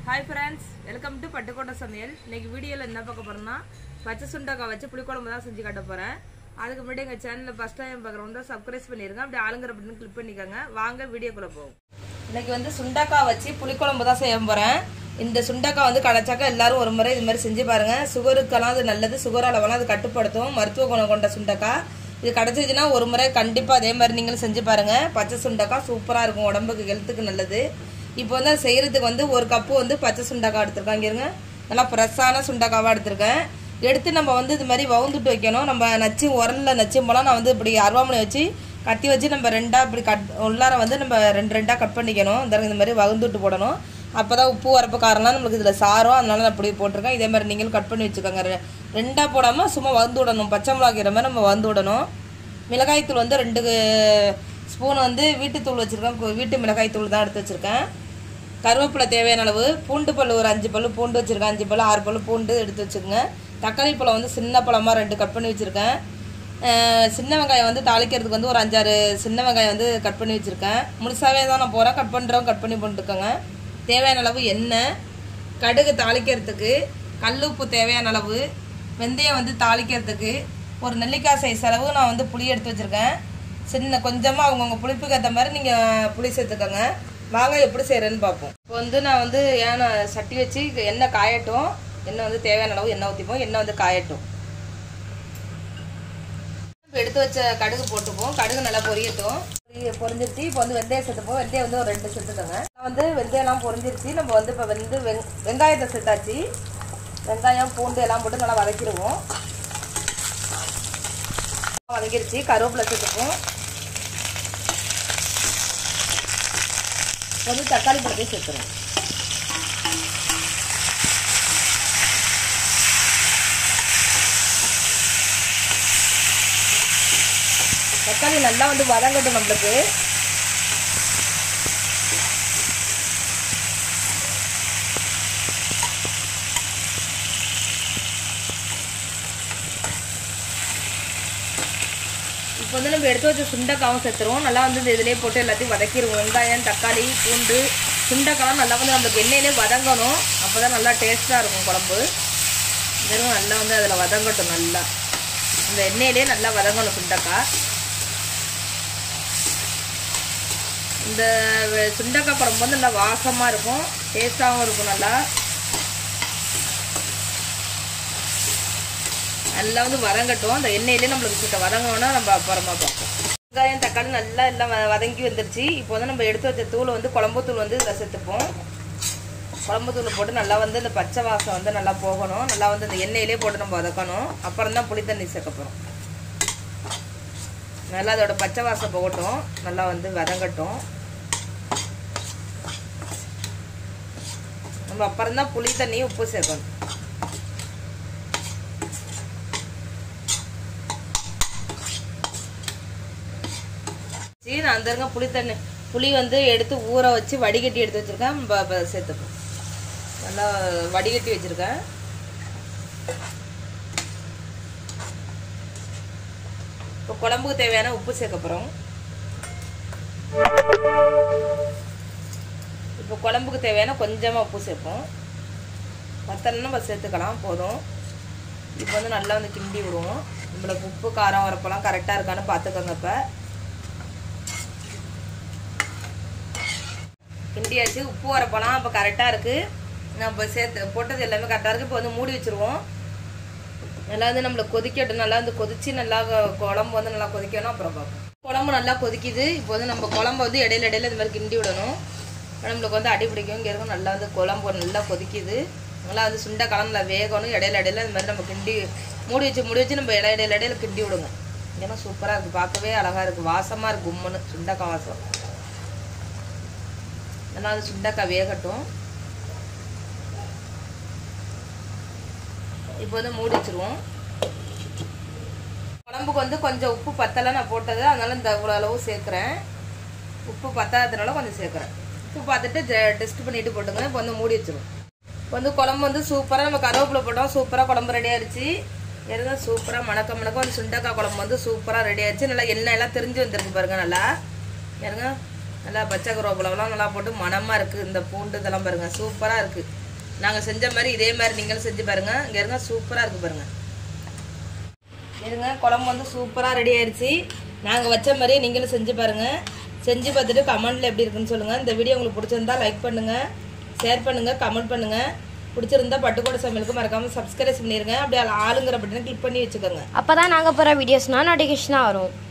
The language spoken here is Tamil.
hi friends welcome to Pattukkottai சமையல் இன்னைக்கு வீடியோவில் என்ன பார்க்க போறோம்னா பச்சை சுண்டக்காய் வச்சு புளிக்குழம்பு தான் செஞ்சு காட்ட போகிறேன் அதுக்கு முன்னாடி எங்கள் சேனலில் ஃபஸ்ட் டைம் பார்க்குறவங்க சப்ஸ்கிரைப் பண்ணிருங்க அப்படி ஆளுங்கிற அப்படின்னு கிளிக் பண்ணிக்கோங்க வாங்க வீடியோக்குள்ளே போவோம் இன்னைக்கு வந்து சுண்டக்காய் வச்சு புளிக்குழம்பு தான் செய்ய போகிறேன் இந்த சுண்டக்காய் வந்து கடைச்சாக்க எல்லாரும் ஒரு முறை இது மாதிரி செஞ்சு பாருங்க சுகருக்கெல்லாம் அது நல்லது சுகர் அளவெல்லாம் அது கட்டுப்படுத்தும் மருத்துவ குணம் கொண்ட சுண்டக்காய் இது கிடைச்சிச்சுன்னா ஒரு முறை கண்டிப்பாக அதே மாதிரி நீங்களும் செஞ்சு பாருங்க பச்சை சுண்டக்காய் சூப்பராக இருக்கும் உடம்புக்கு ஹெல்த்துக்கு நல்லது இப்போ வந்து அது செய்யறதுக்கு வந்து ஒரு கப்பு வந்து பச்சை சுண்டக்காய் எடுத்திருக்கேன் இங்க இருங்க நல்லா ஃப்ரெஷ்ஷான சுண்டக்காவாக எடுத்திருக்கேன் எடுத்து நம்ம வந்து இது மாதிரி வவுந்துட்டு வைக்கணும் நம்ம நச்சு உரல்ல நச்சும் போலாம் நான் வந்து இப்படி அருவாமனை வச்சு கத்தி வச்சு நம்ம ரெண்டாக இப்படி கட் உள்ளார வந்து நம்ம ரெண்டு ரெண்டாக கட் பண்ணிக்கணும் இந்த இந்த மாதிரி வகுந்துட்டு போடணும் அப்போ தான் உப்பு வரப்பு காரம்லாம் நம்மளுக்கு இதில் சாரும் அதனால நான் இப்படி போட்டிருக்கேன் இதே மாதிரி நீங்களும் கட் பண்ணி வச்சுக்கோங்க ரெ- ரெண்டா போடாமல் சும்மா வந்து விடணும் பச்சை மிளகாய்க்கிற மாதிரி நம்ம வந்து விடணும் மிளகாய்த்தூள் வந்து ரெண்டு ஸ்பூன் வந்து வீட்டுத்தூள் வச்சுருக்கேன் வீட்டு மிளகாய்த்தூள் தான் எடுத்து வச்சுருக்கேன் கருவேப்பிலை தேவையான அளவு பூண்டு பல் ஒரு அஞ்சு பல் பூண்டு வச்சுருக்கேன் அஞ்சு பல் ஆறு பல் பூண்டு எடுத்து வச்சுக்கோங்க தக்காளி பழம் வந்து சின்ன பழமாக ரெண்டு கட் பண்ணி வச்சுருக்கேன் அஹ் சின்ன வெங்காயம் வந்து தாளிக்கிறதுக்கு வந்து ஒரு அஞ்சாறு சின்ன வெங்காயம் வந்து கட் பண்ணி வச்சுருக்கேன் முழுசாவே தான் நான் போகிறேன் கட் பண்ணுறவங்க கட் பண்ணி போட்டுக்கோங்க தேவையான அளவு எண்ணெய் கடுகு தாளிக்கிறதுக்கு கல்லுப்பு தேவையான அளவு வெந்தயம் வந்து தாளிக்கிறதுக்கு ஒரு நெல்லிக்காய் சைஸ் அளவு நான் வந்து புளி எடுத்து வச்சுருக்கேன் சின்ன கொஞ்சமாக அவங்கவுங்க புளிப்புக்கு ஏற்ற மாதிரி நீங்கள் புளி சேர்த்துக்கோங்க வாங்க எப்படி செய்கிறேன்னு பார்ப்போம் இப்போ வந்து நான் வந்து ஏன்னா சட்டி வச்சு எண்ணெய் காயட்டும் எண்ணெய் வந்து தேவையான அளவு எண்ணெய் ஊற்றிப்போம் எண்ணெய் வந்து காயட்டும் இப்போ எடுத்து வச்ச கடுகு போட்டுப்போம் கடுகு நல்லா பொரியட்டும் பொரிய- பொரிஞ்சிருச்சு இப்போ வந்து வெந்தயம் சேர்த்துப்போம் வெந்தயம் வந்து ஒரு ரெண்டு சேர்த்துக்கோங்க நான் வந்து வெந்தயம்லாம் பொரிஞ்சிருச்சு நம்ம வந்து இப்போ வந்து வெங் வெங்காயத்தை சேர்த்தாச்சு வெங்காயம் பூண்டு எல்லாம் போட்டு நல்லா வதக்கிடுவோம் வதக்கிருச்சு கருவேப்பிலை சேர்த்துப்போம் இப்போ வந்து தக்காளி பழத்தையும் சேர்த்துருவோம் தக்காளி நல்லா வந்து வதங்கட்டும் நம்மளுக்கு இப்போ வந்து நம்ம எடுத்து வச்ச சுண்டைக்காவும் சேர்த்துருவோம் நல்லா வந்து இந்த இதிலே போட்டு எல்லாத்தையும் வதக்கிடுவோம் வெங்காயம் தக்காளி பூண்டு சுண்டைக்காவும் நல்லா வந்து நம்மளுக்கு எண்ணெயிலே வதங்கணும் அப்போ தான் நல்லா டேஸ்ட்டாக இருக்கும் குழம்பு வெறும் நல்லா வந்து அதில் வதங்கட்டும் நல்லா இந்த எண்ணெயிலே நல்லா வதங்கணும் சுண்டைக்காய் இந்த வெ- சுண்டைக்காய் குழம்பு வந்து நல்லா வாசமாக இருக்கும் டேஸ்ட்டாகவும் இருக்கும் நல்லா நல்லா வந்து வதங்கட்டும் அந்த எண்ணெயிலே நம்மளுக்கு கிட்ட வதங்கணும்னா நம்ம அப்புறமா பார்ப்போம் வெங்காயம் தக்காளி நல்லா எல்லாம் வ- வதங்கி வந்துருச்சு இப்போ வந்து நம்ம எடுத்து வச்ச தூள் வந்து குழம்பு தூள் வந்து இதில் சேர்த்துப்போம் குழம்பு தூள் போட்டு நல்லா வந்து இந்த பச்சை வாசம் வந்து நல்லா போகணும் நல்லா வந்து இந்த எண்ணெயிலே போட்டு நம்ம வதக்கணும் அப்புறம் தான் புளி தண்ணி சேர்க்க போகிறோம் நல்லா அதோட பச்சை வாசம் போகட்டும் நல்லா வந்து வதங்கட்டும் நம்ம அப்புறம் தான் புளி தண்ணி உப்பு சேர்க்கணும் சரி நான் அந்த இருங்க புளி தண்ணி புளி வந்து எடுத்து ஊற வச்சு வடிகட்டி எடுத்து வச்சிருக்கேன் ப- ப- சேர்த்துப்போம் நல்லா வடிகட்டி வச்சிருக்கேன் இப்போ குழம்புக்கு தேவையான உப்பு சேர்க்க போகிறோம் இப்போ குழம்புக்கு தேவையான கொஞ்சமாக உப்பு சேர்ப்போம் மற்றெல்லாம் நம்ம சேர்த்துக்கலாம் போதும் இப்போ வந்து நல்லா வந்து கிண்டி விடுவோம் நம்மளுக்கு உப்பு காரம் வரப்பெல்லாம் கரெக்டாக இருக்கான்னு பார்த்துக்கோங்க இப்போ கிண்டியாச்சு உப்பு வரப்பெல்லாம் இப்போ கரெக்டாக இருக்குது நான் இப்போ சேர்த்து போட்டது எல்லாமே கரெக்டாக இருக்குது இப்போ வந்து மூடி வச்சுருவோம் நல்லா வந்து நம்மளை கொதிக்கட்டும் நல்லா வந்து கொதிச்சு நல்லா கொ- குழம்பு வந்து நல்லா கொதிக்கணும் அப்புறம் பார்ப்போம் குழம்பு நல்லா கொதிக்குது இப்போ வந்து நம்ம குழம்பு வந்து இடையில இடையில இது மாதிரி கிண்டி விடணும் அப்ப நம்மளுக்கு வந்து அடி பிடிக்கும் இங்கே இருக்கும் நல்லா வந்து குழம்பு நல்லா கொதிக்குது நல்லா வந்து சுண்டை கலந்துல வேகணும் இடையில இடையில இந்த மாதிரி நம்ம கிண்டி மூடி வச்சு மூடி வச்சு நம்ம இடையில இடையில இடையில கிண்டி விடுங்க ஏன்னா சூப்பராக இருக்குது பார்க்கவே அழகாக இருக்குது வாசமாக இருக்குது கும்முன்னு சுண்டைக்காய் வாசம் நல்லா வந்து சுண்டைக்காய் வேகட்டும் இப்போ வந்து மூடி வச்சிருவோம் குழம்புக்கு வந்து கொஞ்சம் உப்பு பத்தலை நான் போட்டது அதனால இந்த இவ்வளோ அளவு சேர்க்குறேன் உப்பு பத்தாததுனால கொஞ்சம் சேர்க்குறேன் உப்பு பார்த்துட்டு டெஸ்ட் பண்ணிட்டு போட்டுங்க இப்போ வந்து மூடி வச்சிருவோம் இப்போ வந்து குழம்பு வந்து சூப்பராக நம்ம கருவேப்பிலை போட்டோம் சூப்பராக குழம்பு ரெடி ஆயிடுச்சு இருங்க சூப்பராக மணக்க மணக்க வந்து சுண்டக்காய் குழம்பு வந்து சூப்பராக ரெடி ஆயிடுச்சு நல்லா எண்ணெய் எல்லாம் தெரிஞ்சு வந்திருக்கு பாருங்க நல்லா இருங்க நல்லா பச்சை கருவேப்பிலலாம் நல்லா போட்டு மணமாக இருக்குது இந்த பூண்டு இதெல்லாம் பாருங்கள் சூப்பராக இருக்குது நாங்கள் செஞ்ச மாதிரி இதே மாதிரி நீங்களும் செஞ்சு பாருங்கள் இங்கே இருங்க சூப்பராக இருக்குது பாருங்கள் இருங்க குழம்பு வந்து சூப்பராக ரெடி ஆயிடுச்சு நாங்கள் வச்ச மாதிரியே நீங்களும் செஞ்சு பாருங்கள் செஞ்சு பார்த்துட்டு கமெண்ட்டில் எப்படி இருக்குன்னு சொல்லுங்கள் இந்த வீடியோ உங்களுக்கு பிடிச்சிருந்தா லைக் பண்ணுங்கள் ஷேர் பண்ணுங்கள் கமெண்ட் பண்ணுங்கள் பிடிச்சிருந்தா பட்டுக்கோட்டை சமையலுக்கு மறக்காமல் சப்ஸ்கிரைப் பண்ணிடுங்க அப்படியே ஆளுங்கிற பட்டனை கிளிக் பண்ணி வச்சுக்கோங்க அப்போ தான் நாங்கள் போகிற வீடியோஸ்னால் நோட்டிஃபிகேஷனாக வரும்